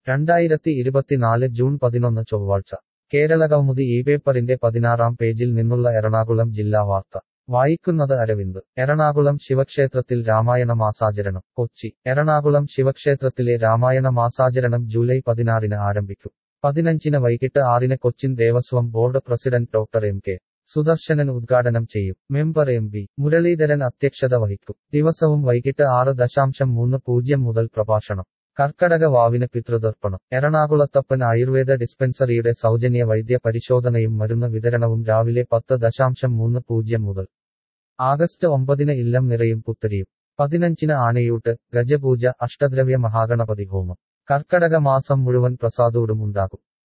രണ്ടായിരത്തി ഇരുപത്തിനാല് ജൂൺ പതിനൊന്ന് ചൊവ്വാഴ്ച കേരളകൗമുദി ഈ പേപ്പറിന്റെ പതിനാറാം പേജിൽ നിന്നുള്ള എറണാകുളം ജില്ലാ വാർത്ത വായിക്കുന്നത് അരവിന്ദ് എറണാകുളം ശിവക്ഷേത്രത്തിൽ രാമായണ മാസാചരണം കൊച്ചി എറണാകുളം ശിവക്ഷേത്രത്തിലെ രാമായണ മാസാചരണം ജൂലൈ പതിനാറിന് ആരംഭിക്കും പതിനഞ്ചിന് വൈകിട്ട് ആറിന് Cochin Devaswom board president doctor M K Sudarsanan ഉദ്ഘാടനം ചെയ്യും മെമ്പർ എം വി മുരളീധരൻ അധ്യക്ഷത വഹിക്കും ദിവസവും വൈകിട്ട് ആറ് ദശാംശം മൂന്ന് പൂജ്യം മുതൽ പ്രഭാഷണം കർക്കടക വാവിന് പിതൃതർപ്പണം എറണാകുളത്തപ്പൻ ആയുർവേദ ഡിസ്പെൻസറിയുടെ സൗജന്യ വൈദ്യ പരിശോധനയും മരുന്ന് വിതരണവും രാവിലെ പത്ത് ദശാംശം മൂന്ന് പൂജ്യം മുതൽ ആഗസ്റ്റ് ഒമ്പതിന് ഇല്ലം നിറയും പുത്തരിയും പതിനഞ്ചിന് ആനയൂട്ട് ഗജപൂജ അഷ്ടദ്രവ്യ മഹാഗണപതി ഹോമം കർക്കടക മാസം മുഴുവൻ പ്രസാദൂടും ഉണ്ടാകും